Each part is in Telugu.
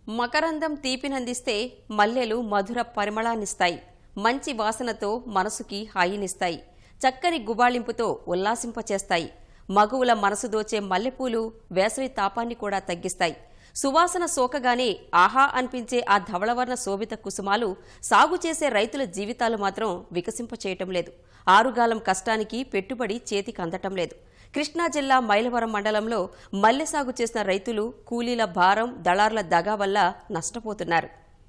మకరందం తీపినందిస్తే మల్లెలు మధుర పరిమళాన్నిస్తాయి మంచి వాసనతో మనసుకి హాయినిస్తాయి చక్కని గుబాళింపుతో ఉల్లాసింపచేస్తాయి మగువుల మనసు దోచే మల్లెపూలు వేసవి తాపాన్ని కూడా తగ్గిస్తాయి సువాసన సోకగానే ఆహా అనిపించే ఆ ధవళవర్ణ శోభిత కుసుమాలు సాగు చేసే రైతుల జీవితాలు మాత్రం వికసింపచేయటం లేదు ఆరుగాలం కష్టానికి పెట్టుబడి చేతికి అందటం లేదు కృష్ణా జిల్లా మైలవరం మండలంలో మల్లె సాగు చేసిన రైతులు కూలీల భారం దళారుల దగా వల్ల నష్టపోతున్నారు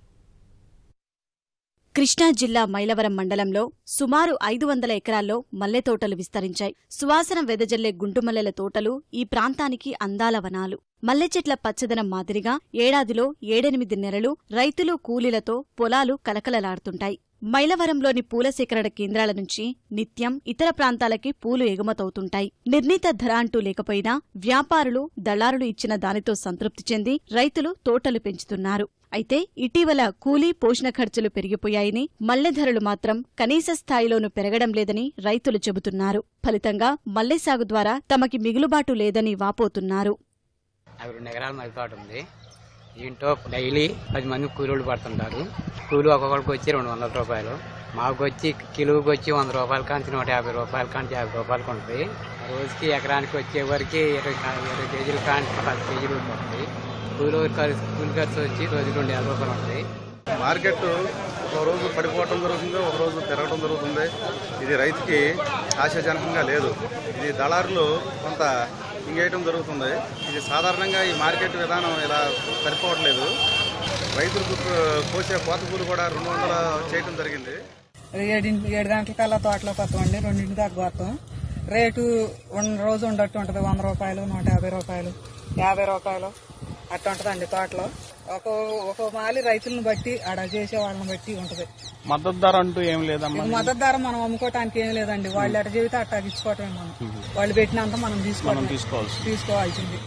కృష్ణా జిల్లా మైలవరం మండలంలో సుమారు ఐదు వందల ఎకరాల్లో మల్లె తోటలు విస్తరించాయి సువాసన వెదజల్లే గుంటుమల్లెల తోటలు ఈ ప్రాంతానికి అందాల వనాలు మల్లె చెట్ల పచ్చదనం మాదిరిగా ఏడాదిలో ఏడెనిమిది నెలలు రైతులు కూలీలతో పొలాలు కలకలలాడుతుంటాయి మైలవరంలోని పూల సేకరణ కేంద్రాల నుంచి నిత్యం ఇతర ప్రాంతాలకి పూలు ఎగుమతవుతుంటాయి నిర్ణీత ధర అంటూ లేకపోయినా వ్యాపారులు దళారులు ఇచ్చిన దానితో సంతృప్తి చెంది రైతులు తోటలు పెంచుతున్నారు అయితే ఇటీవల కూలీ పోషణ ఖర్చులు పెరిగిపోయాయని మల్లె ధరలు మాత్రం కనీస స్థాయిలోనూ పెరగడం లేదని రైతులు చెబుతున్నారు ఫలితంగా మల్లె సాగు ద్వారా తమకి మిగులుబాటు లేదని వాపోతున్నారు అవి రెండు ఎకరాల మధ్య తోట ఉంది దీంట్లో డైలీ పది మంది కూలీలు పడుతుంటారు కూలి ఒక్కొక్కరికి వచ్చి రెండు వందల రూపాయలు మాకు వచ్చి కిలోకి వచ్చి వంద రూపాయల కాంచి నూట యాభై రూపాయల కాంచి యాభై రూపాయలకు ఉంటుంది ఆ రోజుకి ఎకరానికి వచ్చే వరకు ఇరవై కా- ఇరవై కేజీల కాంచి పది కేజీలు ఉంటుంది కూలి ఖర్చు కూలి ఖర్చు వచ్చి రోజు రెండు వేల రూపాయలు ఉంటుంది మార్కెట్ ఒక రోజు పడిపోవటం జరుగుతుంది ఒక రోజు పెరగడం జరుగుతుంది ఇది రైతుకి ఆశాజనకంగా లేదు ఇది దళారులు కొంత ఇంగేయటం జరుగుతుంది ఇది సాధారణంగా ఈ మార్కెట్ విధానం ఇలా సరిపోవట్లేదు రైతులకు కోసే కోత కూలి కూడా రెండు వందల చేయటం జరిగింది ఏడింటి ఏడు గంటలకల్లా తోటలోకి వస్తామండి రెండింటి దాకా పోతాం రేటు ఉన్న రోజు ఉండట్టు ఉంటుంది వంద రూపాయలు నూట యాభై రూపాయలు యాభై రూపాయలు అట్లా ఉంటుందండి తోటలో ఒక ఒక మాలి రైతులను బట్టి ఆడ చేసే వాళ్ళని బట్టి ఉంటది మద్దతు ధర అంటూ ఏం లేదమ్మా ఇక మద్దతు ధర మనం అమ్ముకోవటానికి ఏం లేదండి వాళ్ళు ఎట చెబితే అట్లా ఇచ్చుకోవటమే మనం వాళ్ళు పెట్టినంత మనం తీసుకోవటం తీసుకోవాల్సి తీసుకోవాల్సింది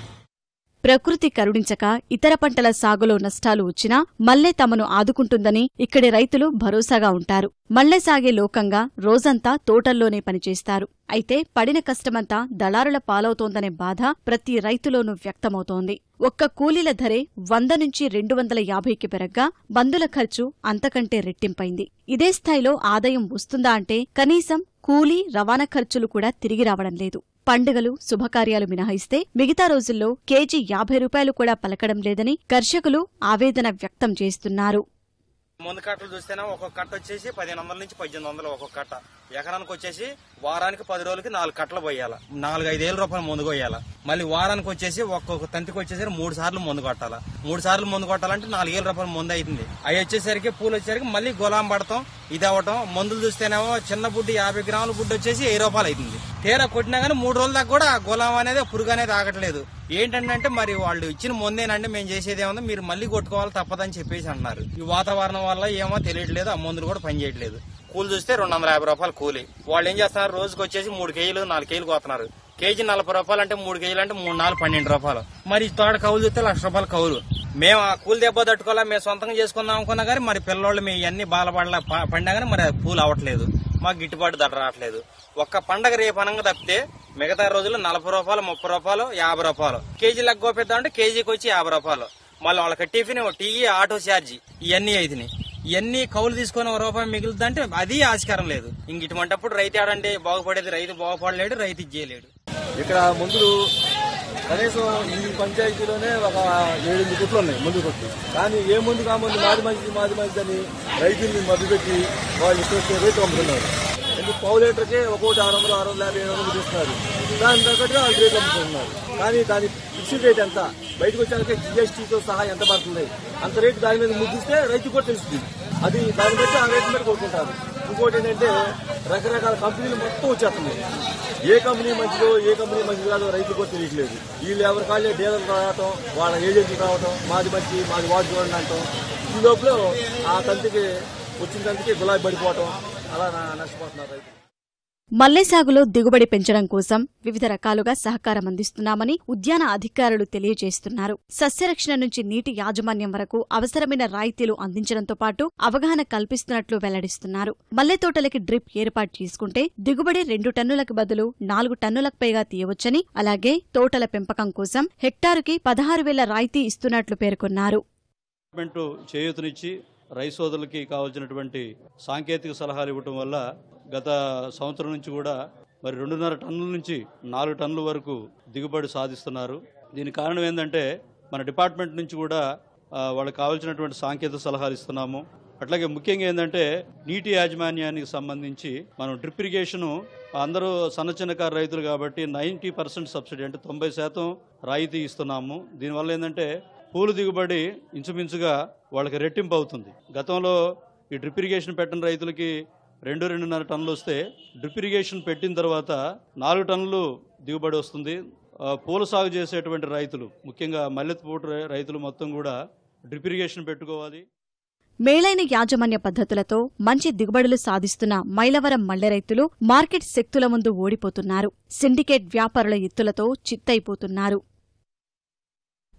ప్రకృతి కరుణించక ఇతర పంటల సాగులో నష్టాలు వచ్చినా మల్లె తమను ఆదుకుంటుందని ఇక్కడి రైతులు భరోసాగా ఉంటారు మల్లె సాగే లోకంగా రోజంతా తోటల్లోనే పనిచేస్తారు అయితే పడిన కష్టమంతా దళారుల పాలవుతోందనే బాధ ప్రతి రైతులోనూ వ్యక్తమవుతోంది ఒక్క కూలీల ధరే వంద నుంచి రెండు వందల యాభైకి పెరగ్గా బందుల ఖర్చు అంతకంటే రెట్టింపైంది ఇదే స్థాయిలో ఆదాయం వస్తుందా అంటే కనీసం కూలీ రవాణా ఖర్చులు కూడా తిరిగి రావడం లేదు పండుగలు శుభకార్యాలు మినహాయిస్తే మిగతా రోజుల్లో కేజీ యాభై రూపాయలు కూడా పలకడం లేదని కర్షకులు ఆవేదన వ్యక్తం చేస్తున్నారు ముందు కట్టలు చూస్తేనే ఒక్కొక్క కట్ట వచ్చేసి పదిహేను వందల నుంచి పద్దెనిమిది వందలు ఒక్కొక్క కట్ట ఎకరానికి వచ్చేసి వారానికి పది రోజులకి నాలుగు కట్టలు పోయాల నాలుగు ఐదు వేల రూపాయలు ముందు కొయ్యాల మళ్ళీ వారానికి వచ్చేసి ఒక్కొక్క తంతికి వచ్చేసరికి మూడు సార్లు ముందు కొట్టాల మూడు సార్లు ముందు కొట్టాలంటే నాలుగు వేల రూపాయలు ముందు అవుతుంది అవి వచ్చేసరికి పూలు వచ్చేసరికి మళ్ళీ గులాం పడతాం ఇది అవ్వటం మందులు చూస్తేనేమో చిన్న బుడ్డి యాభై గ్రాముల బుడ్డి వచ్చేసి వెయ్యి రూపాయలు అవుతుంది తీరా కొట్టినా కానీ మూడు రోజుల దాకా కూడా ఆ గులాం అనేది ఆ పురుగు అనేది ఆగట్లేదు ఏంటంటే మరి వాళ్ళు ఇచ్చిన ముందేనంటే మేము చేసేది ఏముంది మీరు మళ్ళీ కొట్టుకోవాలి తప్పదని చెప్పేసి అన్నారు ఈ వాతావరణం వల్ల ఏమో తెలియట్లేదు ఆ మందులు కూడా పనిచేయట్లేదు కూలి చూస్తే రెండు వందల యాభై రూపాయలు కూలి వాళ్ళు ఏం చేస్తున్నారు రోజుకి వచ్చేసి మూడు కేజీలు నాలుగు కేజీలు కోతున్నారు కేజీ నలభై రూపాయలు అంటే మూడు కేజీలు అంటే మూడు నాలుగు పన్నెండు రూపాయలు మరి ఈ తోట కౌలు చూస్తే లక్ష రూపాయలు కౌలు మేము ఆ కూలి దెబ్బ తట్టుకోవాలా మేము సొంతంగా చేసుకుందాం అనుకున్నా కానీ మరి పిల్లోళ్ళు మేము ఇవన్నీ బాలపడలా పండా కానీ మరి అది పూలు అవ్వట్లేదు మాకు గిట్టుబాటు ధర రావట్లేదు ఒక్క పండగ రేపు అనంగా తప్పితే మిగతా రోజులు నలభై రూపాయలు ముప్పై రూపాయలు యాభై రూపాయలు కేజీ లెక్క గోపిద్దాం అంటే కేజీకి వచ్చి యాభై రూపాయలు మళ్ళీ వాళ్ళకి టిఫిన్ టీ ఆటో ఛార్జీ ఇవన్నీ అయినాయి ఇవన్నీ కౌలు తీసుకొని ఒక రూపాయి మిగులుతుందంటే అది ఆస్కారం లేదు ఇంక ఇటువంటిప్పుడు రైతు ఆడంటే బాగుపడేది రైతు బాగుపడలేడు రైతు ఇచ్చేయలేడు ఇక్కడ మందులు కనీసం ఈ పంచాయతీలోనే ఒక ఏడెనిమిది కొట్లు ఉన్నాయి మందు కొట్లు కానీ ఏ ముందు కా ముందు మాది మంచిది మాది మంచిది అని రైతుల్ని మభ్యపెట్టి వాళ్ళు ఇష్టం రేటు అమ్ముతున్నారు ఎందుకు పావు లీటర్కే ఒక్కొక్కటి ఆరు వందలు ఆరు వందల యాభై ఏడు వందలు తీస్తున్నారు దాని తగ్గట్టుగా వాళ్ళు రేట్లు అమ్ముకుంటున్నారు కానీ దాని ఫిక్స్డ్ రేట్ ఎంత బయటకు వచ్చాక జిఎస్టీతో సహా ఎంత పడుతుంది అంత రేటు దాని మీద ముద్దిస్తే రైతు కూడా తెలుస్తుంది అది దాన్ని బట్టి ఆ రేటు మీద కొట్టుకుంటారు ఇంకోటి ఏంటంటే రకరకాల కంపెనీలు మొత్తం వచ్చేస్తున్నాయి ఏ కంపెనీ మంచిదో ఏ కంపెనీ మంచిది కాదో రైతులు కూడా తెలియట్లేదు వీళ్ళు ఎవరి కాళ్ళే డీలర్లు రావటం వాళ్ళ ఏజెంట్లు రావటం మాది మంచి మాది వాడు చూడండి అంటాం ఈ లోపల ఆ తంతికి వచ్చిన తంతికి గులాబీ పడిపోవటం అలా నా- నష్టపోతున్నారు రైతులు మల్లె సాగులో దిగుబడి పెంచడం కోసం వివిధ రకాలుగా సహకారం అందిస్తున్నామని ఉద్యాన అధికారులు తెలియజేస్తున్నారు సస్యరక్షణ నుంచి నీటి యాజమాన్యం వరకు అవసరమైన రాయితీలు అందించడంతో పాటు అవగాహన కల్పిస్తున్నట్లు వెల్లడిస్తున్నారు మల్లె తోటలకి డ్రిప్ ఏర్పాటు చేసుకుంటే దిగుబడి రెండు టన్నులకు బదులు నాలుగు టన్నులకు పైగా తీయవచ్చని అలాగే తోటల పెంపకం కోసం హెక్టారుకి పదహారు వేల రాయితీ ఇస్తున్నట్లు పేర్కొన్నారు గవర్నమెంట్ చేయూతనిచ్చి రైతు సోదరులకి కావాల్సినటువంటి సాంకేతిక సలహాలు ఇవ్వటం వల్ల గత సంవత్సరం నుంచి కూడా మరి రెండున్నర టన్నుల నుంచి నాలుగు టన్నుల వరకు దిగుబడి సాధిస్తున్నారు దీనికి కారణం ఏంటంటే మన డిపార్ట్మెంట్ నుంచి కూడా ఆ, వాళ్ళకి కావాల్సినటువంటి సాంకేతిక సలహాలు ఇస్తున్నాము అట్లాగే ముఖ్యంగా ఏంటంటే నీటి యాజమాన్యానికి సంబంధించి మనం డ్రిప్ ఇరిగేషన్ అందరూ సన్న చిన్నకారు రైతులు కాబట్టి నైంటీ పర్సెంట్ సబ్సిడీ అంటే తొంభై శాతం రాయితీ ఇస్తున్నాము దీనివల్ల ఏంటంటే పూలు దిగుబడి ఇంచుమించుగా వాళ్ళకి రెట్టింపు అవుతుంది గతంలో ఈ డ్రిప్ ఇరిగేషన్ పెట్టిన రైతులకి రెండు రెండున్నర టన్నులు వస్తే డ్రిప్ ఇరిగేషన్ పెట్టిన తర్వాత నాలుగు టన్నులు దిగుబడి వస్తుంది ఆ, పూల సాగు చేసేటువంటి రైతులు ముఖ్యంగా మల్లెపూట రైతులు మొత్తం కూడా డ్రిప్ ఇరిగేషన్ పెట్టుకోవాలి మేలైన యాజమాన్య పద్ధతులతో మంచి దిగుబడులు సాధిస్తున్న మైలవరం మల్లె రైతులు మార్కెట్ శక్తుల ముందు ఓడిపోతున్నారు సిండికేట్ వ్యాపారుల ఎత్తులతో చిత్తైపోతున్నారు